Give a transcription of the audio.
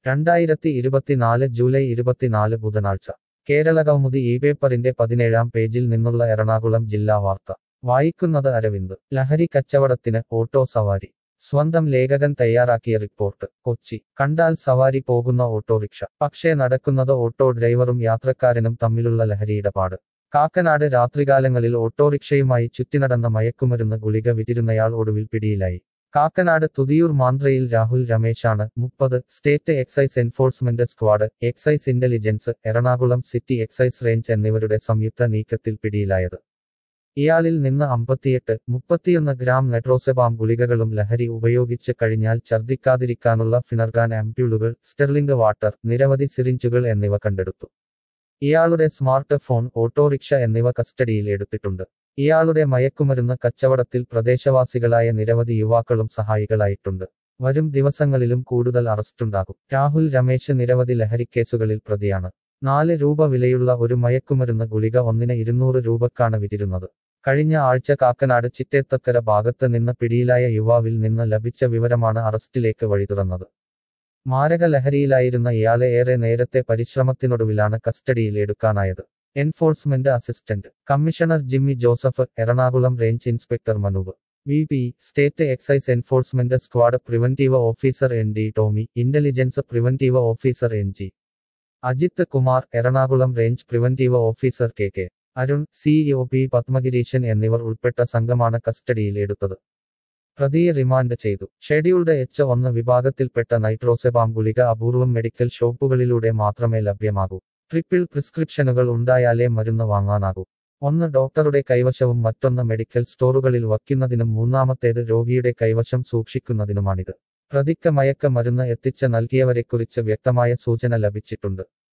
രണ്ടായിരത്തി ഇരുപത്തിനാല് ജൂലൈ ഇരുപത്തിനാല് ബുധനാഴ്ച കേരള കൗമുദി ഈ പേപ്പറിന്റെ പതിനേഴാം പേജിൽ നിന്നുള്ള എറണാകുളം ജില്ലാ വാർത്ത വായിക്കുന്നത് അരവിന്ദ് ലഹരി കച്ചവടത്തിന് ഓട്ടോ സവാരി സ്വന്തം ലേഖകൻ തയ്യാറാക്കിയ റിപ്പോർട്ട് കൊച്ചി കണ്ടാൽ സവാരി പോകുന്ന ഓട്ടോറിക്ഷ പക്ഷേ നടക്കുന്നത് ഓട്ടോ ഡ്രൈവറും യാത്രക്കാരനും തമ്മിലുള്ള ലഹരിയിടപാട് കാക്കനാട് രാത്രികാലങ്ങളിൽ ഓട്ടോറിക്ഷയുമായി ചുറ്റിനടന്ന മയക്കുമരുന്ന് ഗുളിക വിറ്റിരുന്നയാൾ ഒടുവിൽ പിടിയിലായി കാക്കനാട് തുതിയൂർ മാന്ത്രയിൽ രാഹുൽ രമേശാണ് മുപ്പത് state excise enforcement squad excise intelligence Ernakulam city excise range എന്നിവരുടെ സംയുക്ത നീക്കത്തിൽ പിടിയിലായത് ഇയാളിൽ നിന്ന് അമ്പത്തിയെട്ട് മുപ്പത്തിയൊന്ന് ഗ്രാം നെട്രോസെബാം ഗുളികകളും ലഹരി ഉപയോഗിച്ച് കഴിഞ്ഞാൽ ഛർദ്ദിക്കാതിരിക്കാനുള്ള ഫിനർഗാൻ ആംപ്യൂളുകൾ സ്റ്റെർലിംഗ് വാട്ടർ നിരവധി സിറിഞ്ചുകൾ എന്നിവ കണ്ടെടുത്തു ഇയാളുടെ സ്മാർട്ട് ഫോൺ ഓട്ടോറിക്ഷ എന്നിവ കസ്റ്റഡിയിൽ എടുത്തിട്ടുണ്ട് ഇയാളുടെ മയക്കുമരുന്ന് കച്ചവടത്തിൽ പ്രദേശവാസികളായ നിരവധി യുവാക്കളും സഹായികളായിട്ടുണ്ട് വരും ദിവസങ്ങളിലും കൂടുതൽ അറസ്റ്റുണ്ടാകും രാഹുൽ രമേശ് നിരവധി ലഹരിക്കേസുകളിൽ പ്രതിയാണ് നാല് രൂപ വിലയുള്ള ഒരു മയക്കുമരുന്ന് ഗുളിക ഒന്നിന് ഇരുന്നൂറ് രൂപക്കാണ് വിറ്റിരുന്നത് കഴിഞ്ഞ ആഴ്ച കാക്കനാട് ചിറ്റേത്തക്കര ഭാഗത്ത് നിന്ന് പിടിയിലായ യുവാവിൽ നിന്ന് ലഭിച്ച വിവരമാണ് അറസ്റ്റിലേക്ക് വഴിതുറന്നത് മാരക ലഹരിയിലായിരുന്ന ഇയാളെ ഏറെ നേരത്തെ പരിശ്രമത്തിനൊടുവിലാണ് കസ്റ്റഡിയിൽ എടുക്കാനായത് enforcement assistant commissioner Jimmy Joseph Ernakulam range inspector Manoop V P state excise enforcement squad preventive officer N D Tomy intelligence preventive officer N G Ajith Kumar Ernakulam range preventive officer K K Arun CEO P Padmagireeshan എന്നിവർ ഉൾപ്പെട്ട സംഘമാണ് കസ്റ്റഡിയിൽ എടുത്തത് പ്രതിയെ റിമാൻഡ് ചെയ്തു ഷെഡ്യൂൾഡ് എച്ച് ഒന്ന് വിഭാഗത്തിൽപ്പെട്ട നൈട്രോസെബാം ഗുളിക അപൂർവം മെഡിക്കൽ ഷോപ്പുകളിലൂടെ മാത്രമേ ലഭ്യമാകൂ ട്രിപ്പിൾ പ്രിസ്ക്രിപ്ഷനുകൾ ഉണ്ടായാലേ മരുന്ന് വാങ്ങാനാകൂ ഒന്ന് ഡോക്ടറുടെ കൈവശവും മറ്റൊന്ന് മെഡിക്കൽ സ്റ്റോറുകളിൽ വയ്ക്കുന്നതിനും മൂന്നാമത്തേത് രോഗിയുടെ കൈവശം സൂക്ഷിക്കുന്നതിനുമാണിത് പ്രതിക്ക് മയക്ക മരുന്ന് എത്തിച്ച് നൽകിയവരെക്കുറിച്ച് വ്യക്തമായ സൂചന ലഭിച്ചിട്ടുണ്ട്